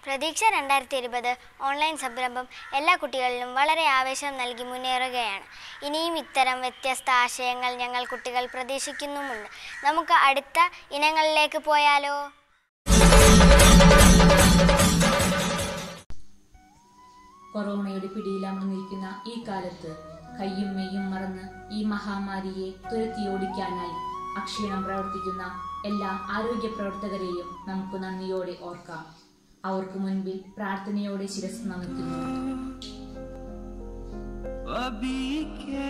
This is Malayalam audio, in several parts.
പ്രതീക്ഷ രണ്ടായിരത്തി ഇരുപത് ഓൺലൈൻ സംരംഭം എല്ലാ കുട്ടികളിലും വളരെ ആവേശം നൽകി മുന്നേറുകയാണ് ഇനിയും ഇത്തരം വ്യത്യസ്ത ആശയങ്ങൾ ഞങ്ങൾ കുട്ടികൾ പ്രതീക്ഷിക്കുന്നുമുണ്ട് നമുക്ക് അടുത്ത ഇനങ്ങളിലേക്ക് പോയാലോ കൊറോണയുടെ പിടിയിലമർന്നിരിക്കുന്ന ഈ കാലത്ത് കയ്യും മെയ്യും മറന്ന് ഈ മഹാമാരിയെ തുരത്തിയോടിക്കാനായി അക്ഷീണം പ്രവർത്തിക്കുന്ന എല്ലാ ആരോഗ്യ പ്രവർത്തകരെയും നമുക്ക് നന്ദിയോടെ ഓർക്കാം അവർക്ക് മുൻപിൽ പ്രാർത്ഥനയോടെ ശിരസ് നമിക്കുന്നു अभी के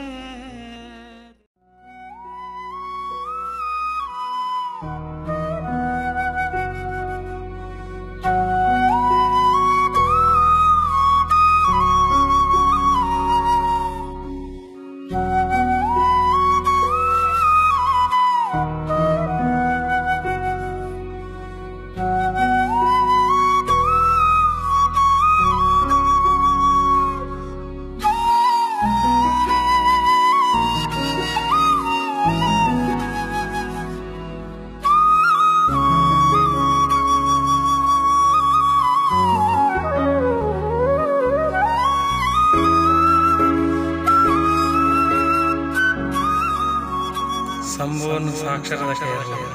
സമ്പൂർണ്ണ സാക്ഷരത കേരളം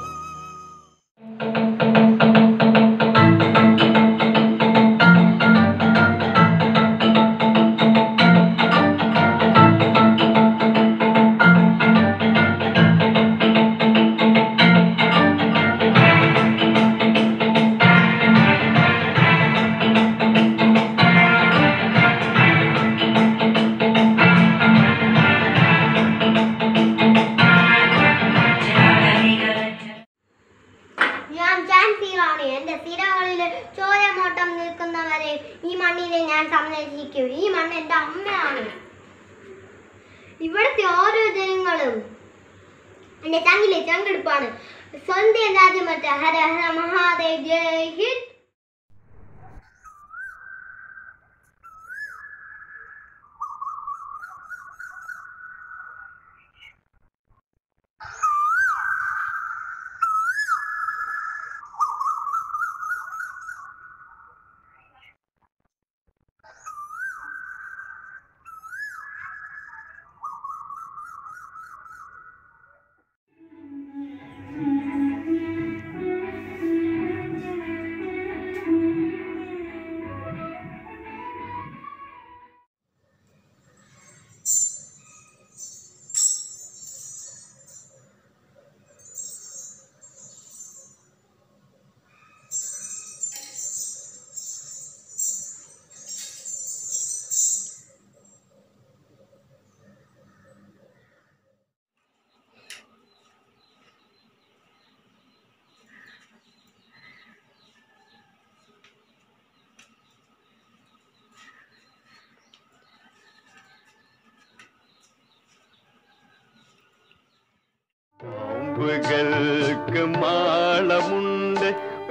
ഞാൻ ചാൻസീറാണ് എന്റെ സ്ഥിരകളിൽ ചോരമോട്ടം നിൽക്കുന്നവരെ ഈ മണ്ണിനെ ഞാൻ സംരക്ഷിക്കും ഈ മണ്ണ് എന്റെ അമ്മയാണ് ഇവിടുത്തെ ഓരോ ജനങ്ങളും എന്റെ ചങ്കിലെ ചങ്കെടുപ്പാണ് സ്വന്തം രാജ്യമറ്റ ഹര ഹര മഹാദേവ് ജയ് ഹിന്ദ് പാമ്പുകൾക്ക് മാളമുണ്ട്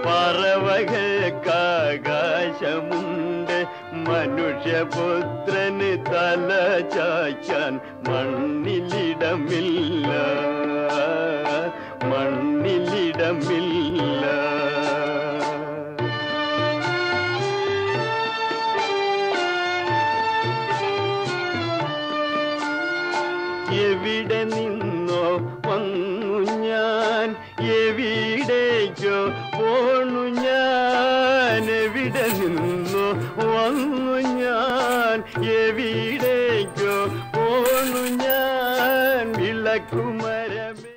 പറവകൾക്കാകാശമുണ്ട് മനുഷ്യപുത്രന് തല ചായ്ക്കാൻ മണ്ണിലിടമില്ല മണ്ണിലിടമില്ല എവിടെ നിന്നോ വന്നു ഞാൻ എവിടേക്കോ പോണു ഞാൻ എവിടെ നിന്നോ വന്നു ഞാൻ എവിടേക്കോ പോണു ഞാൻ വിളക്കുമരമേ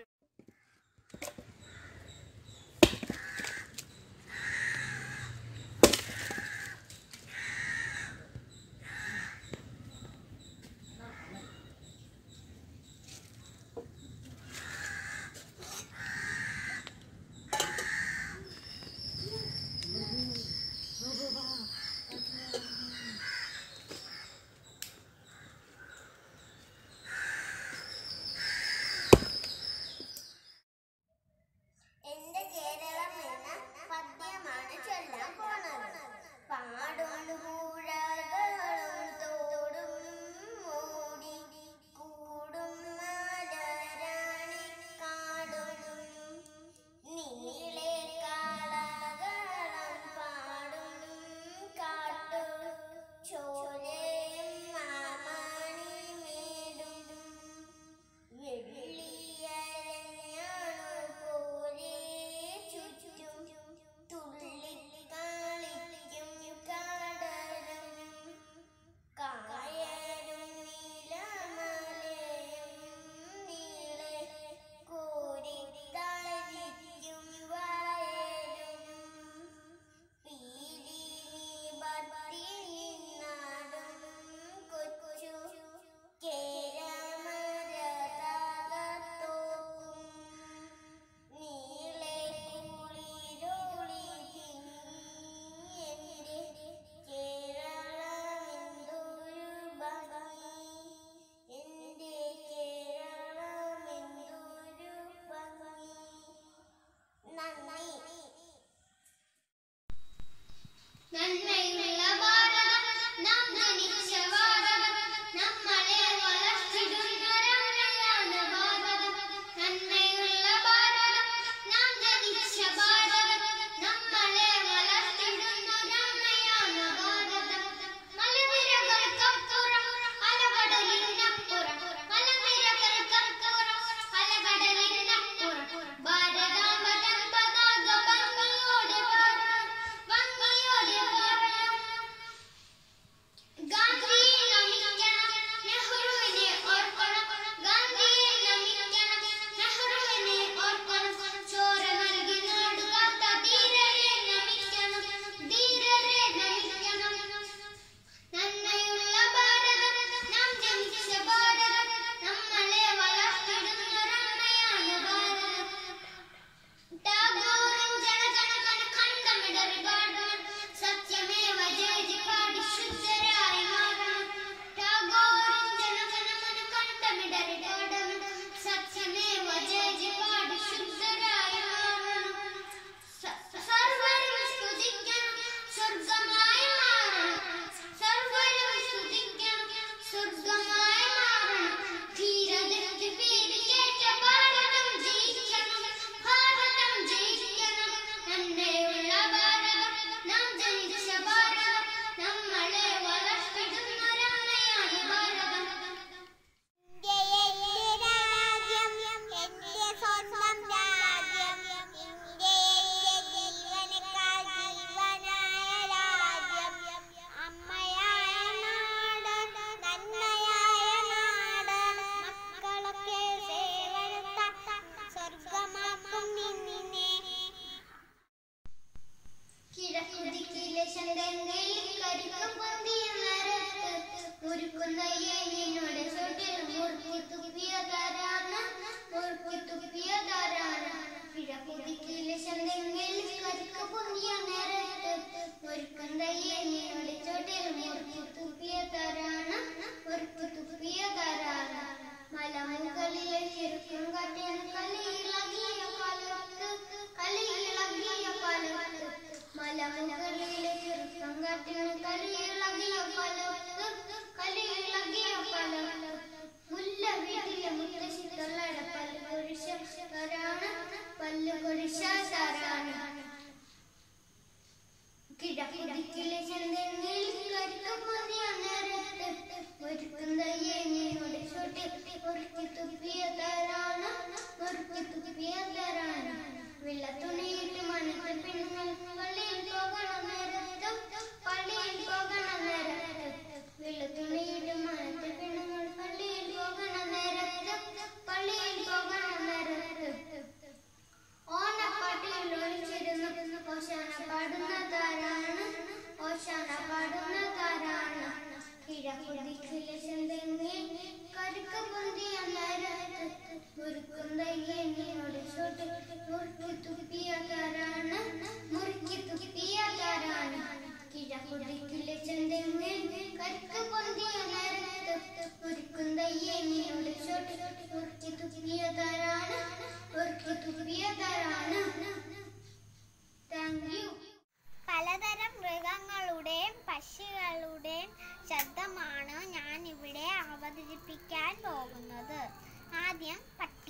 തുപ്പിയതരാണ് വെള്ളത്തുണിയിട്ട് മണത്ത പെണ്ണുങ്ങൾ പള്ളിയിൽ പോകണ നേരത്തും പള്ളിയിൽ പോകണ നേരത്തും വെള്ളത്തുണിയിട്ട് മണത്ത പെണ്ണുങ്ങൾ പള്ളിയിൽ പോകണ നേരത്തും പള്ളിയിൽ പോകണ നേരത്തും ഓണപ്പാട്ടിൽ ഒളിച്ചിരുന്നു ഓശാന പാടുന്നതാരാണ് ഓശാന പാടുന്നതാരാണ് കിഴക്കുതിക്കിലെ ചെന്തെങ്ങിൽ കരുക്ക് പൊന്തിയ നേരത്ത് മുറുക്കുന്നയ്യോട് ചോട്ട് മുറുക്കി തുപ്പിയതാരാണ് മുറുക്കി തുപ്പിയതാരാണ് കിഴക്കുതിക്കിലെ ചെന്തെങ്ങിൽ കരുക്ക് പൊന്തിയ നേരത്ത് മുറുക്കുന്നയ്യോട് ചോട്ട് മുറുക്കി തുപ്പിയതാരാണ് മുറുക്കി തുപ്പിയതാരാണ് താങ്ക് യു പലതരം മൃഗങ്ങളുടെയും പക്ഷികളുടെയും ശബ്ദമാണ് ഞാൻ ഇവിടെ അവതരിപ്പിക്കാൻ പോകുന്നത് ആദ്യം പട്ടി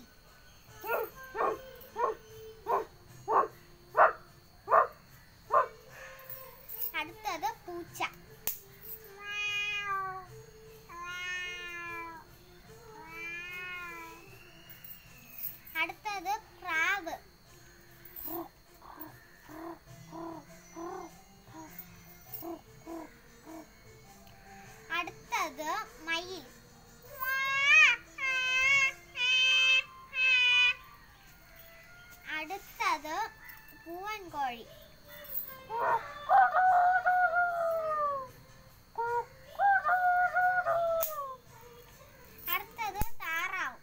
അടുത്തത് പൂച്ച അടുത്തത് പ്രാവ് അടുത്തത് മയിൽ അടുത്തത് പൂവൻ കോഴി അടുത്തത് താറാവ്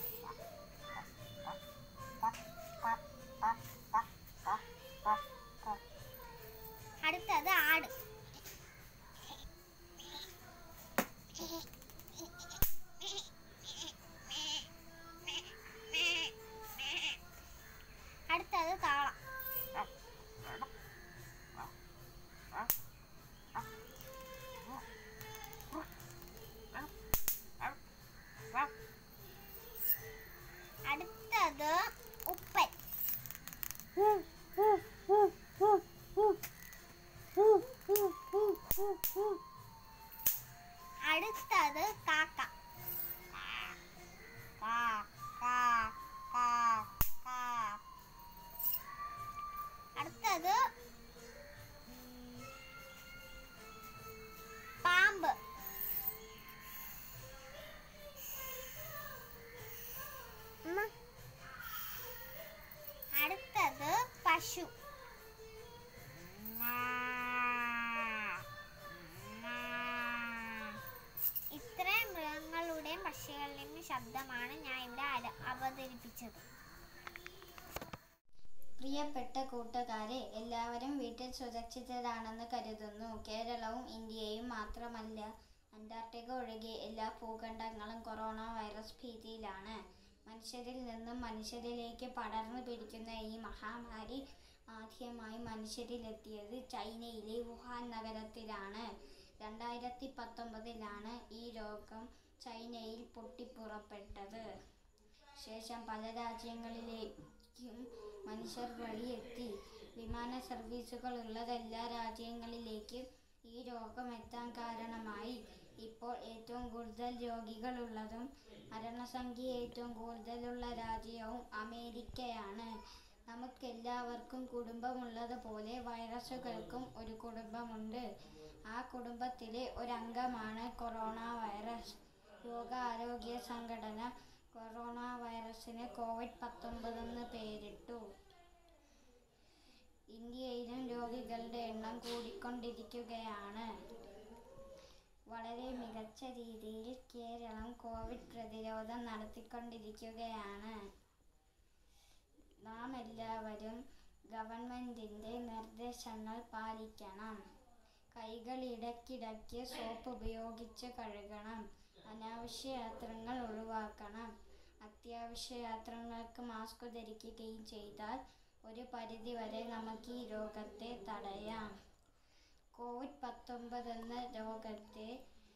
അടുത്തത് ആട് അടുത്തത് താളം അടുത്തത് ഉപ്പൻ അടുത്തത് കാക്ക കാ, കാ, കാ, കാ. അടുത്തത് ഉം, പാമ്പ് ഉമ്മ. അടുത്തത് പശു ഇത്രയും മൃഗങ്ങളുടെയും പക്ഷികളുടെയും ശബ്ദമാണ് ഞാൻ ഇവിടെ അര- അവതരിപ്പിച്ചത് പ്രിയപ്പെട്ട കൂട്ടുകാരെ എല്ലാവരും വീട്ടിൽ സുരക്ഷിതരാണെന്ന് കരുതുന്നു കേരളവും ഇന്ത്യയും മാത്രമല്ല അന്റാർട്ടിക്ക ഒഴികെ എല്ലാ ഭൂഖണ്ഡങ്ങളും കൊറോണ വൈറസ് ഭീതിയിലാണ് മനുഷ്യരിൽ നിന്നും മനുഷ്യരിലേക്ക് പടർന്നു പിടിക്കുന്ന ഈ മഹാമാരി ആദ്യമായി മനുഷ്യരിലെത്തിയത് ചൈനയിലെ വുഹാൻ നഗരത്തിലാണ് രണ്ടായിരത്തി പത്തൊമ്പതിലാണ് ഈ രോഗം ചൈനയിൽ പൊട്ടിപ്പുറപ്പെട്ടത് ശേഷം പല രാജ്യങ്ങളിലേക്കും മനുഷ്യർ വഴിയെത്തി വിമാന സർവീസുകൾ ഉള്ളത് എല്ലാ രാജ്യങ്ങളിലേക്കും ഈ രോഗം എത്താൻ കാരണമായി ഇപ്പോൾ ഏറ്റവും കൂടുതൽ രോഗികളുള്ളതും മരണസംഖ്യ ഏറ്റവും കൂടുതലുള്ള രാജ്യവും അമേരിക്കയാണ് നമുക്കെല്ലാവർക്കും കുടുംബമുള്ളതുപോലെ വൈറസുകൾക്കും ഒരു കുടുംബമുണ്ട് ആ കുടുംബത്തിലെ ഒരംഗമാണ് കൊറോണ വൈറസ് ലോകാരോഗ്യ സംഘടന കൊറോണ വൈറസിന് കോവിഡ് പത്തൊമ്പത് എന്ന് പേരിട്ടു ഇന്ത്യയിലും രോഗികളുടെ എണ്ണം കൂടിക്കൊണ്ടിരിക്കുകയാണ് വളരെ മികച്ച രീതിയിൽ കേരളം കോവിഡ് പ്രതിരോധം നടത്തിക്കൊണ്ടിരിക്കുകയാണ് നാം എല്ലാവരും ഗവൺമെൻറ്റിൻ്റെ നിർദ്ദേശങ്ങൾ പാലിക്കണം കൈകൾ ഇടയ്ക്കിടയ്ക്ക് സോപ്പ് ഉപയോഗിച്ച് കഴുകണം അനാവശ്യ യാത്രകൾ ഒഴിവാക്കണം അത്യാവശ്യ യാത്രകൾക്ക് മാസ്ക് ധരിക്കുകയും ചെയ്താൽ ഒരു പരിധിവരെ നമുക്ക് ഈ രോഗത്തെ തടയാം കോവിഡ് പത്തൊമ്പത് എന്ന രോഗത്തെ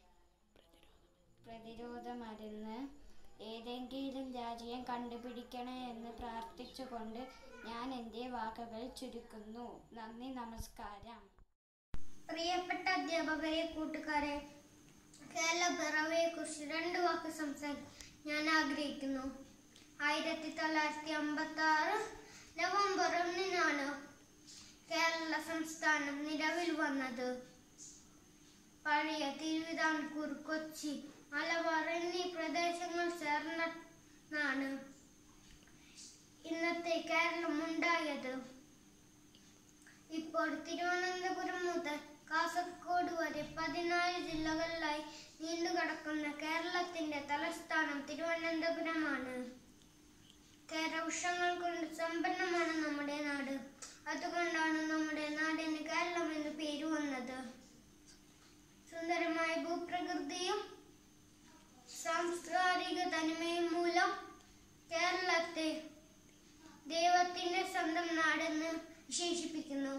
പ്രതിരോധ മരുന്ന് ഏതെങ്കിലും രാജ്യം കണ്ടുപിടിക്കണേ എന്ന് പ്രാർത്ഥിച്ചുകൊണ്ട് ഞാൻ എൻ്റെ വാക്കുകൾ ചുരുക്കുന്നു നന്ദി നമസ്കാരം പ്രിയപ്പെട്ട അധ്യാപകരെ കൂട്ടുകാരെ കേരള പിറവിയെ കുറിച്ച് രണ്ട് വാക്ക് സംസാരിക്കാൻ ഞാൻ ആഗ്രഹിക്കുന്നു ആയിരത്തി തൊള്ളായിരത്തി അമ്പത്തി ആറ് നവംബർ ഒന്നിനാണ് കേരള സംസ്ഥാനം നിലവിൽ വന്നത് പഴയ തിരുവിതാംകൂർ കൊച്ചി മലബാർ എന്നീ പ്രദേശങ്ങൾ ചേർന്നാണ് ഇന്നത്തെ കേരളം ഉണ്ടായത് ഇപ്പോൾ തിരുവനന്തപുരം മുതൽ കാസർഗോഡ് വരെ പതിനാല് ജില്ലകളിലായി നീണ്ടുകിടക്കുന്ന കേരളത്തിന്റെ തലസ്ഥാനം തിരുവനന്തപുരമാണ് കേരവൃക്ഷങ്ങൾ കൊണ്ട് സമ്പന്നമാണ് നമ്മുടെ നാട് അതുകൊണ്ടാണ് നമ്മുടെ നാടിന് കേരളം എന്ന് പേര് വന്നത് സുന്ദരമായ ഭൂപ്രകൃതിയും സാംസ്കാരിക തനിമയും മൂലം കേരളത്തെ ദൈവത്തിന്റെ സ്വന്തം നാടെന്ന് വിശേഷിപ്പിക്കുന്നു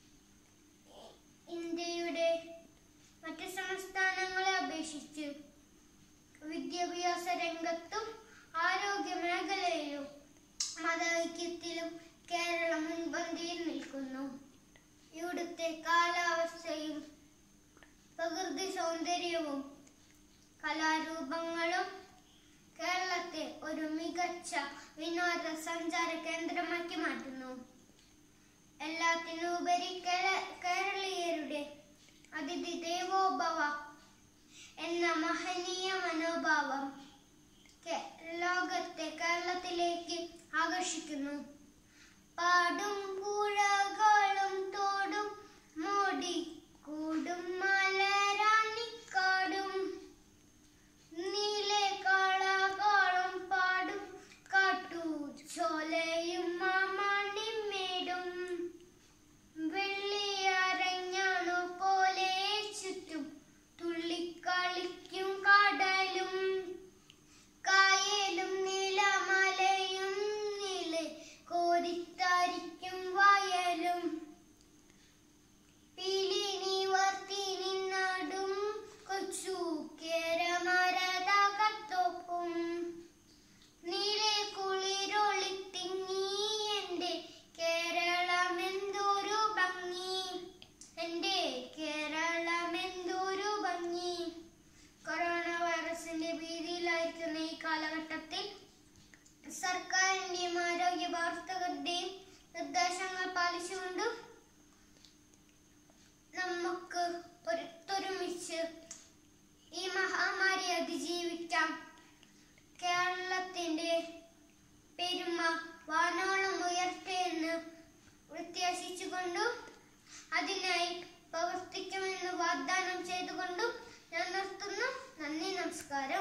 ഇന്ത്യയുടെ മറ്റ് സംസ്ഥാനങ്ങളെ അപേക്ഷിച്ച് വിദ്യാഭ്യാസ രംഗത്തും ആരോഗ്യ മേഖലയിലും മതൈക്യത്തിലും കേരളം മുൻപന്തിയിൽ നിൽക്കുന്നു ഇവിടുത്തെ കാലാവസ്ഥയും പ്രകൃതി സൗന്ദര്യവും കലാരൂപങ്ങളും കേരളത്തെ ഒരു മികച്ച വിനോദസഞ്ചാര കേന്ദ്രമാക്കി മാറ്റുന്നു എല്ലാത്തിനുപരി കേര- കേരളീയരുടെ അതിഥി ദേവോഭവ എന്ന മഹനീയ മനോഭാവം കേ- ലോകത്തെ കേരളത്തിലേക്ക് ആകർഷിക്കുന്നു പാടും പുഴകളും തോടും മോടി കൂടും മലരാണിക്കാടും നീലെ കളകളും പാടും കാട്ടു ചോലയും മാമാണിമേടും വെള്ളിയരഞ്ഞാണു പോലെ ചുറ്റും തുള്ളിക്കളിക്കും കടലും കായലും നിലമലയും നില കോരിത്തരിക്കും വയലും പിലി നിവർത്തി നിന്നാടും കൊച്ചു കേരമരതകത്തൊപ്പും നീലെ കുളിരൊളി തിങ്ങി എന്റെ കേരളമെന്തൊരു ഭംഗി എന്റെ കേരളമെന്തൊരു ഭംഗി കൊറോണ വൈറസിന്റെ ഭീതിയിലായിരിക്കുന്ന ഈ കാലഘട്ടത്തിൽ സർക്കാരിന്റെയും ആരോഗ്യ പ്രവർത്തകരുടെയും നിർദ്ദേശങ്ങൾ പാലിച്ചുകൊണ്ട് നമുക്ക് ഒത്തൊരുമിച്ച് ഈ മഹാമാരി അതിജീവിക്കാം കേരളത്തിന്റെ പെരുമ വാനോളം ഉയർത്തെ എന്ന് പ്രത്യാശിച്ചുകൊണ്ടും അതിനായി പ്രവർത്തിക്കുമെന്ന് വാഗ്ദാനം ചെയ്തുകൊണ്ടും ഞാൻ നിർത്തുന്നു നന്ദി നമസ്കാരം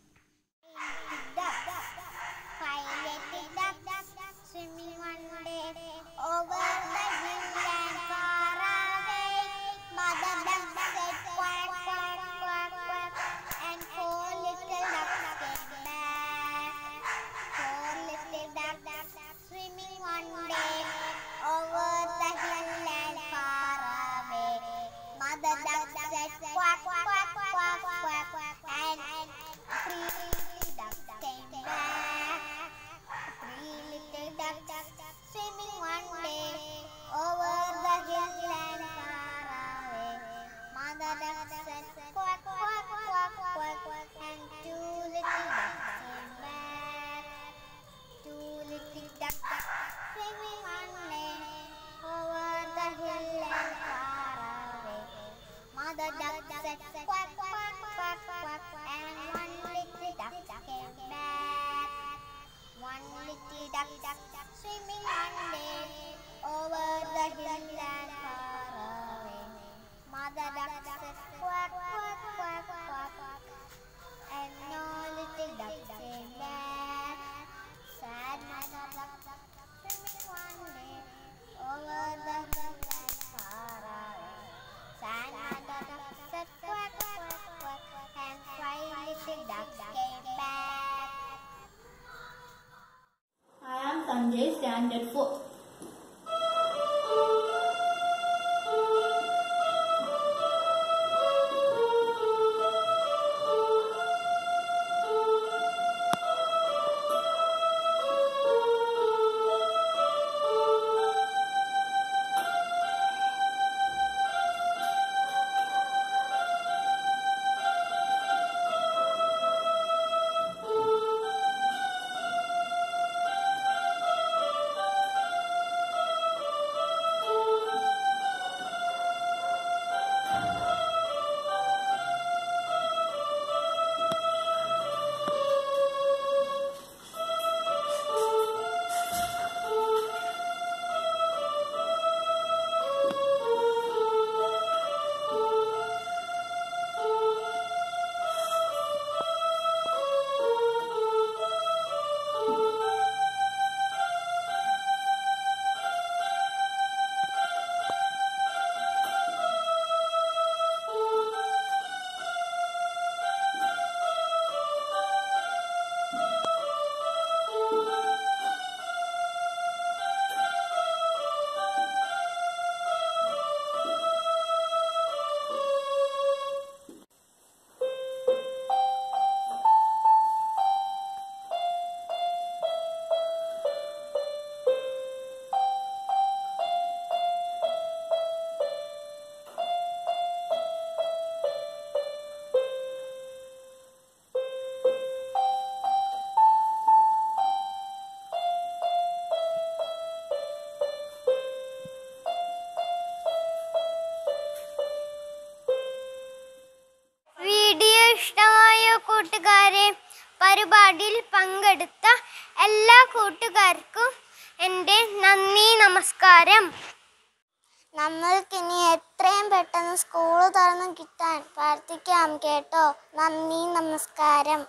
Swimming one day over the hill and far away. Mother duck said quack, quack, quack, quack, and four little ducks came back. Four little ducks swimming one day over the hill and far away. Mother duck said quack, quack, quack, quack, and three little ducks came back. Three little ducks swimming one day over the hill and far away. Mother duck said quack, quack, quack, quack, and two little ducks came back. Two little ducks swimming one day over the hill and far away. Mother duck said quack, quack, quack, quack, and one little duck came back. One little duck swimming one day over the hill and far away. Mother duck said quack, quack, quack, quack, and no little duck came back. Sad mother duck swimming one day over the hill and far away. Sad mother duck said quack, quack, quack, and five little ducks came back. I am Sanjay, standard 4. കൂട്ടുകാരെ പരിപാടിയിൽ പങ്കെടുത്ത എല്ലാ കൂട്ടുകാർക്കും എൻ്റെ നന്ദി നമസ്കാരം നമ്മൾക്കിനി എത്രയും പെട്ടെന്ന് സ്കൂൾ തുറന്നു കിട്ടാൻ പ്രാർത്ഥിക്കാം കേട്ടോ നന്ദി നമസ്കാരം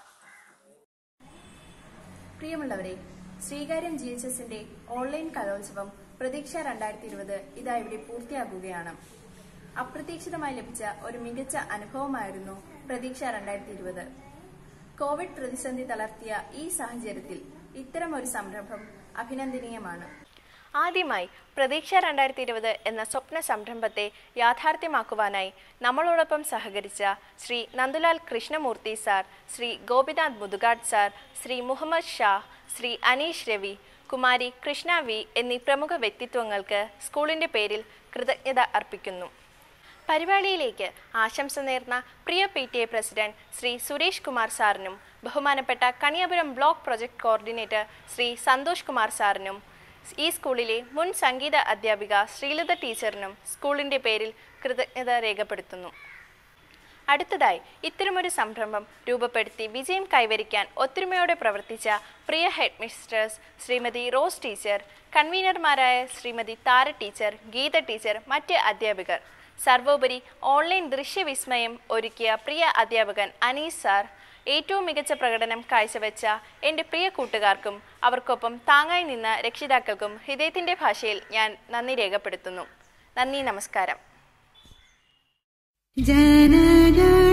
പ്രിയമുള്ളവരെ ശ്രീകാര്യം ജി എച്ച് എസിന്റെ ഓൺലൈൻ കലോത്സവം പ്രതീക്ഷ രണ്ടായിരത്തി ഇരുപത് ഇതാ ഇവിടെ പൂർത്തിയാകുകയാണ് അപ്രതീക്ഷിതമായി ലഭിച്ച ഒരു മികച്ച അനുഭവമായിരുന്നു പ്രതീക്ഷ രണ്ടായിരത്തി ഇരുപത് കോവിഡ് പ്രതിസന്ധി തളർത്തിയ ഈ സാഹചര്യത്തിൽ ഇത്തരം ഒരു സംരംഭം അഭിനന്ദനീയമാണ് ആദ്യമായി പ്രതീക്ഷ രണ്ടായിരത്തി ഇരുപത് എന്ന സ്വപ്ന സംരംഭത്തെ യാഥാർത്ഥ്യമാക്കുവാനായി നമ്മളോടൊപ്പം സഹകരിച്ച Shri Nandulal Krishnamoorthy sir Shri Gopinath Muthukad sir Shri Muhammad Shah Shri Aneesh Ravi Kumari Krishna V എന്നീ പ്രമുഖ വ്യക്തിത്വങ്ങൾക്ക് സ്കൂളിന്റെ പേരിൽ കൃതജ്ഞത അർപ്പിക്കുന്നു പരിപാടിയിലേക്ക് ആശംസ നേർന്ന പ്രിയ P T A president Shri Suresh Kumar സാറിനും ബഹുമാനപ്പെട്ട Kaniyapuram block project coordinator Shri Santhosh Kumar സാറിനും ഈ സ്കൂളിലെ മുൻ സംഗീത അധ്യാപിക ശ്രീലത ടീച്ചറിനും സ്കൂളിന്റെ പേരിൽ കൃതജ്ഞത രേഖപ്പെടുത്തുന്നു അടുത്തതായി ഇത്തരമൊരു സംരംഭം രൂപപ്പെടുത്തി വിജയം കൈവരിക്കാൻ ഒത്തൊരുമയോടെ പ്രവർത്തിച്ച പ്രിയ headmistress Shrimati Rose teacher കൺവീനർമാരായ ശ്രീമതി താര ടീച്ചർ ഗീത ടീച്ചർ മറ്റ് അധ്യാപകർ സർവോപരി ഓൺലൈൻ ദൃശ്യവിസ്മയം ഒരുക്കിയ പ്രിയ അധ്യാപകൻ അനീസ് സാർ ഏറ്റവും മികച്ച പ്രകടനം കാഴ്ചവെച്ച എൻ്റെ പ്രിയ കൂട്ടുകാർക്കും അവർക്കൊപ്പം താങ്ങായി നിന്ന രക്ഷിതാക്കൾക്കും ഹൃദയത്തിൻ്റെ ഭാഷയിൽ ഞാൻ നന്ദി രേഖപ്പെടുത്തുന്നു നന്ദി നമസ്കാരം ജനഗണ